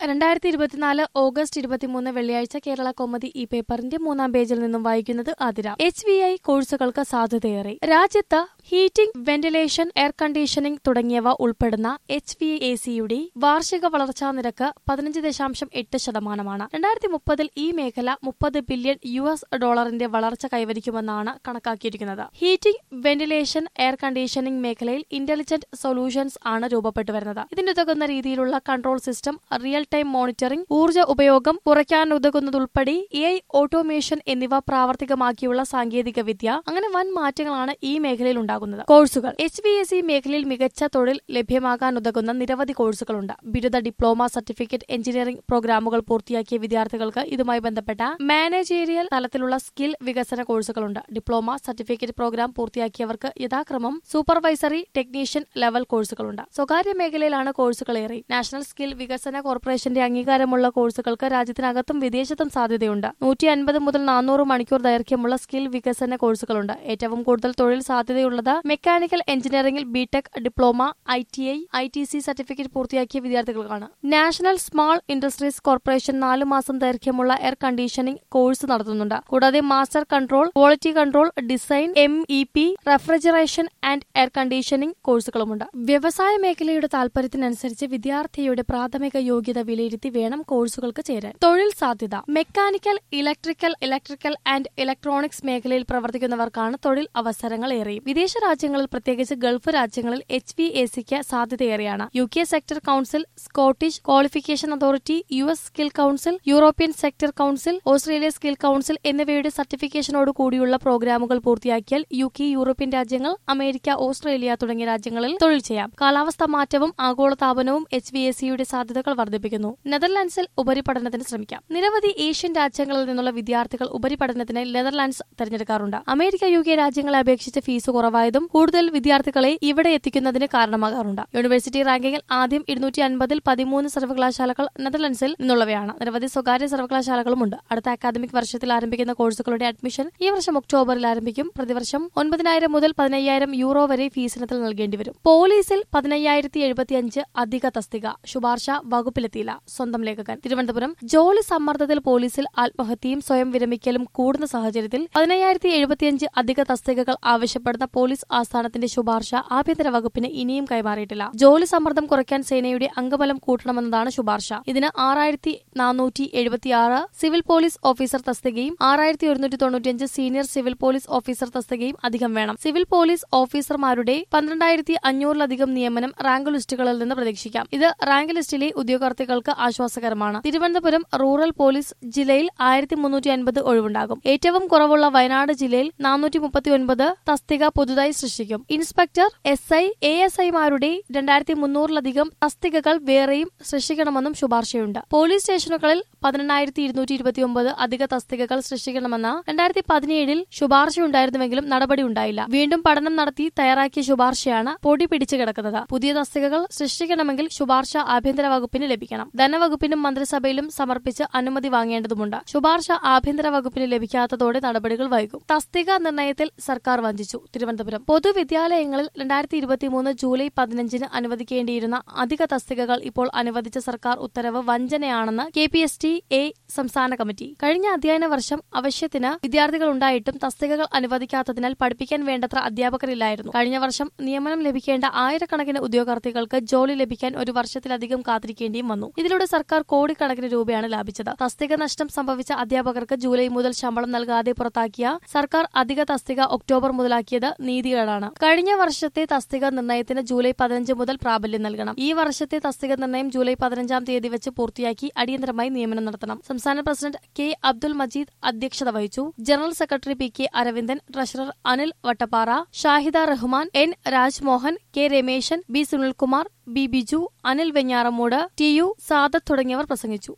രണ്ടായിരത്തി ഇരുപത്തിനാല് ഓഗസ്റ്റ് ഇരുപത്തിമൂന്ന് വെള്ളിയാഴ്ച കേരള കോമതി ഈ പേപ്പറിന്റെ മൂന്നാം പേജിൽ നിന്നും വായിക്കുന്നത് ആതിര എച്ച് വി ഐ കോഴ്സുകൾക്ക് സാധ്യതയേറെ രാജ്യത്ത് ഹീറ്റിംഗ് വെന്റിലേഷൻ എയർ കണ്ടീഷനിംഗ് തുടങ്ങിയവ ഉൾപ്പെടുന്ന എച്ച് വി എ സിയുടെ വാർഷിക വളർച്ചാ നിരക്ക് പതിനഞ്ച് ദശാംശം എട്ട് ശതമാനമാണ് രണ്ടായിരത്തി മുപ്പതിൽ ഈ മേഖല മുപ്പത് ബില്യൺ യു എസ് ഡോളറിന്റെ വളർച്ച കൈവരിക്കുമെന്നാണ് കണക്കാക്കിയിരിക്കുന്നത് ഹീറ്റിംഗ് വെന്റിലേഷൻ എയർ കണ്ടീഷനിംഗ് മേഖലയിൽ ഇന്റലിജന്റ് സൊല്യൂഷൻസ് ആണ് രൂപപ്പെട്ടു വരുന്നത് ഇതിനുതകുന്ന രീതിയിലുള്ള control system real time monitoring ഊർജ്ജ ഉപയോഗം കുറയ്ക്കാനുതകുന്നതുൾപ്പെടെ എ ഐ ഓട്ടോമേഷൻ എന്നിവ പ്രാവർത്തികമാക്കിയുള്ള സാങ്കേതിക വിദ്യ അങ്ങനെ വൻ മാറ്റങ്ങളാണ് ഈ മേഖലയിൽ ഉണ്ടാകുന്നത് കോഴ്സുകൾ എച്ച് വി എസ് ഇ മേഖലയിൽ മികച്ച തൊഴിൽ ലഭ്യമാകാനുതകുന്ന നിരവധി കോഴ്സുകളുണ്ട് ബിരുദ ഡിപ്ലോമ സർട്ടിഫിക്കറ്റ് എഞ്ചിനീയറിംഗ് പ്രോഗ്രാമുകൾ പൂർത്തിയാക്കിയ വിദ്യാർത്ഥികൾക്ക് ഇതുമായി ബന്ധപ്പെട്ട മാനേജീരിയൽ തലത്തിലുള്ള സ്കിൽ വികസന കോഴ്സുകളുണ്ട് ഡിപ്ലോമ സർട്ടിഫിക്കറ്റ് പ്രോഗ്രാം പൂർത്തിയാക്കിയവർക്ക് യഥാക്രമം സൂപ്പർവൈസറി ടെക്നീഷ്യൻ ലെവൽ കോഴ്സുകളുണ്ട് സ്വകാര്യ മേഖലയിലാണ് കോഴ്സുകളേറെ നാഷണൽ സ്കിൽ വികസന കോർപ്പറേഷന്റെ അംഗീകാരമുള്ള കോഴ്സുകൾക്ക് രാജ്യത്തിനകത്തും വിദേശത്തും സാധ്യതയുണ്ട് നൂറ്റി അൻപത് മുതൽ നാനൂറ് മണിക്കൂർ ദൈർഘ്യമുള്ള സ്കിൽ വികസന കോഴ്സുകളുണ്ട് ഏറ്റവും കൂടുതൽ തൊഴിൽ സാധ്യതയുള്ളത് മെക്കാനിക്കൽ എഞ്ചിനീയറിംഗിൽ BTech diploma I T I I T C certificate പൂർത്തിയാക്കിയ വിദ്യാർത്ഥികൾക്കാണ് നാഷണൽ സ്മാൾ ഇൻഡസ്ട്രീസ് കോർപ്പറേഷൻ നാല് മാസം ദൈർഘ്യമുള്ള എയർ കണ്ടീഷനിംഗ് കോഴ്സ് നടത്തുന്നുണ്ട് കൂടാതെ master control quality control design M E P refrigeration and air conditioning കോഴ്സുകളുമുണ്ട് വ്യവസായ മേഖലയുടെ താൽപര്യത്തിനനുസരിച്ച് വിദ്യാർത്ഥിയുടെ പ്രാഥമിക യോഗ്യത വിലയിരുത്തി വേണം കോഴ്സുകൾക്ക് ചേരാൻ തൊഴിൽ സാധ്യത mechanical electrical electrical and electronics മേഖലയിൽ പ്രവർത്തിക്കുന്നവർക്കാണ് തൊഴിൽ അവസരങ്ങൾ ഏറെയും വിദേശ രാജ്യങ്ങളിൽ പ്രത്യേകിച്ച് ഗൾഫ് രാജ്യങ്ങളിൽ എച്ച് വി എ സിക്ക് സാധ്യതയേറെയാണ് U K sector council Scottish qualification authority U S skill council European sector council Australia skill council എന്നിവയുടെ സർട്ടിഫിക്കേഷനോട് കൂടിയുള്ള പ്രോഗ്രാമുകൾ പൂർത്തിയാക്കിയാൽ യു കെ യൂറോപ്യൻ രാജ്യങ്ങൾ അമേരിക്ക ഓസ്ട്രേലിയ തുടങ്ങിയ രാജ്യങ്ങളിൽ തൊഴിൽ ചെയ്യാം കാലാവസ്ഥാ മാറ്റവും ആഗോളതാപനവും എച്ച് വി എസ് സിയുടെ സാധ്യതകൾ വർദ്ധിപ്പിക്കുന്നു നെതർലാൻഡ്സിൽ ഉപരിപഠനത്തിന് ശ്രമിക്കാം നിരവധി ഏഷ്യൻ രാജ്യങ്ങളിൽ നിന്നുള്ള വിദ്യാർത്ഥികൾ ഉപരിപഠനത്തിന് നെതർലാൻഡ്സ് തിരഞ്ഞെടുക്കാറുണ്ട് അമേരിക്ക യു കെ രാജ്യങ്ങളെ അപേക്ഷിച്ച് ഫീസ് കുറവായതും കൂടുതൽ വിദ്യാർത്ഥികളെ ഇവിടെ എത്തിക്കുന്നതിന് കാരണമാകാറുണ്ട് യൂണിവേഴ്സിറ്റി റാങ്കിങ്ങിൽ ആദ്യം ഇരുന്നൂറ്റി അൻപതിൽ പതിമൂന്ന് സർവകലാശാലകൾ നെതർലൻഡ്സിൽ നിന്നുള്ളവയാണ് നിരവധി സ്വകാര്യ സർവകലാശാലകളുമുണ്ട് അടുത്ത അക്കാദമിക് വർഷത്തിൽ ആരംഭിക്കുന്ന കോഴ്സുകളുടെ അഡ്മിഷൻ ഈ വർഷം ഒക്ടോബറിൽ ആരംഭിക്കും പ്രതിവർഷം ഒൻപതിനായിരം മുതൽ പതിനയ്യായിരം യൂറോ വരെ ഫീസ് ഇനത്തിൽ നൽകേണ്ടി വരും പോലീസിൽ പതിനയ്യായിരത്തി എഴുപത്തിയഞ്ച് അധിക തസ്തിക ശുപാർശ വകുപ്പിലെത്തിയില്ല സ്വന്തം ലേഖകൻ തിരുവനന്തപുരം ജോലി സമ്മർദ്ദത്തിൽ പോലീസിൽ ആത്മഹത്യയും സ്വയം വിരമിക്കലും കൂടുന്ന സാഹചര്യത്തിൽ പതിനയ്യായിരത്തി എഴുപത്തിയഞ്ച് അധിക തസ്തികകൾ ആവശ്യപ്പെടുന്ന പോലീസ് ആസ്ഥാനത്തിന്റെ ശുപാർശ ആഭ്യന്തര വകുപ്പിന് ഇനിയും കൈമാറിയിട്ടില്ല ജോലി സമ്മർദ്ദം കുറയ്ക്കാൻ സേനയുടെ അംഗബലം കൂട്ടണമെന്നതാണ് ശുപാർശ ഇതിന് ആറായിരത്തി നാനൂറ്റി എഴുപത്തിയാറ് സിവിൽ പോലീസ് ഓഫീസർ തസ്തികയും ആറായിരത്തി ഒരുന്നൂറ്റി തൊണ്ണൂറ്റിയഞ്ച് സീനിയർ സിവിൽ പോലീസ് ഓഫീസർ തസ്തികയും അധികം വേണം സിവിൽ പോലീസ് ഓഫീസർമാരുടെ പന്ത്രണ്ടായിരത്തി അഞ്ഞൂറിലധികം നിയമനം റാങ്ക് ലിസ്റ്റുകളിൽ നിന്ന് പ്രതീക്ഷിക്കാം ഇത് റാങ്ക് ലിസ്റ്റിലെ ഉദ്യോഗാർത്ഥികൾക്ക് ആശ്വാസകരമാണ് തിരുവനന്തപുരം റൂറൽ പോലീസ് ജില്ലയിൽ ആയിരത്തി മുന്നൂറ്റി അൻപത് ഒഴിവുണ്ടാകും ഏറ്റവും കുറവുള്ള വയനാട് ജില്ലയിൽ നാനൂറ്റി മുപ്പത്തി ഒൻപത് തസ്തിക പുതുതായി സൃഷ്ടിക്കും inspector S I A S ഐമാരുടെ രണ്ടായിരത്തി മുന്നൂറിലധികം തസ്തികകൾ വേറെയും സൃഷ്ടിക്കണമെന്നും ശുപാർശയുണ്ട് പോലീസ് സ്റ്റേഷനുകളിൽ പതിനെണ്ണായിരത്തി ഇരുന്നൂറ്റി ഇരുപത്തിയൊമ്പത് അധിക തസ്തികകൾ സൃഷ്ടിക്കണമെന്ന രണ്ടായിരത്തി പതിനേഴിൽ ശുപാർശയുണ്ടായിരുന്നുവെങ്കിലും നടപടി ഉണ്ടായില്ല വീണ്ടും പഠനം നടത്തി തയ്യാറാക്കിയ ശുപാർശയാണ് പൊടി പിടിച്ചു കിടക്കുന്നത് പുതിയ തസ്തികകൾ സൃഷ്ടിക്കണമെങ്കിൽ ശുപാർശ ആഭ്യന്തര വകുപ്പിന് ലഭിക്കണം ധനവകുപ്പിനും മന്ത്രിസഭയിലും സമർപ്പിച്ച് അനുമതി വാങ്ങേണ്ടതുണ്ട് ശുപാർശ ആഭ്യന്തര വകുപ്പിന് ലഭിക്കാത്തതോടെ നടപടികൾ വൈകും തസ്തിക നിർണയത്തിൽ സർക്കാർ വഞ്ചിച്ചു തിരുവനന്തപുരം പൊതുവിദ്യാലയങ്ങളിൽ രണ്ടായിരത്തി ഇരുപത്തിമൂന്ന് ജൂലൈ പതിനഞ്ചിന് അനുവദിക്കേണ്ടിയിരുന്ന അധിക തസ്തികകൾ ഇപ്പോൾ അനുവദിച്ച സർക്കാർ ഉത്തരവ് വഞ്ചനയാണെന്ന് K P S T A സംസ്ഥാന കമ്മിറ്റി കഴിഞ്ഞ അധ്യയന വർഷം ആവശ്യത്തിന് വിദ്യാർത്ഥികൾ ഉണ്ടായിട്ടും തസ്തികകൾ അനുവദിക്കാത്തതിനാൽ പഠിപ്പിക്കാൻ വേണ്ടത്ര അധ്യാപകരില്ലായിരുന്നു കഴിഞ്ഞ വർഷം നിയമനം ലഭിക്കേണ്ട ആയിരക്കണക്കിന് ഉദ്യോഗാർത്ഥികൾക്ക് ജോലി ലഭിക്കാൻ ഒരു വർഷത്തിലധികം കാത്തിരിക്കേണ്ടിയും വന്നു ഇതിലൂടെ സർക്കാർ കോടിക്കണക്കിന് രൂപയാണ് ലാഭിച്ചത് തസ്തിക നഷ്ടം സംഭവിച്ച അധ്യാപകർക്ക് ജൂലൈ മുതൽ ശമ്പളം നൽകാതെ പുറത്താക്കിയ സർക്കാർ അധിക തസ്തിക ഒക്ടോബർ മുതലാക്കിയത് നീതികേടാണ് കഴിഞ്ഞ വർഷത്തെ തസ്തിക നിർണയത്തിന് ജൂലൈ പതിനഞ്ച് മുതൽ പ്രാബല്യം നൽകണം ഈ വർഷത്തെ തസ്തിക നിർണയം ജൂലൈ പതിനഞ്ചാം തീയതി വെച്ച് പൂർത്തിയാക്കി അടിയന്തരമായി നിയമനം നടത്തണം സംസ്ഥാന പ്രസിഡന്റ് കെ അബ്ദുൽ മജീദ് അധ്യക്ഷത വഹിച്ചു general secretary P K Aravindan treasurer Anil Vattappara Shahida Rahman N Rajmohan K Rameshan B Sunilkumar B Biju Anil Venjaramoodu T U Sadath തുടങ്ങിയവർ പ്രസംഗിച്ചു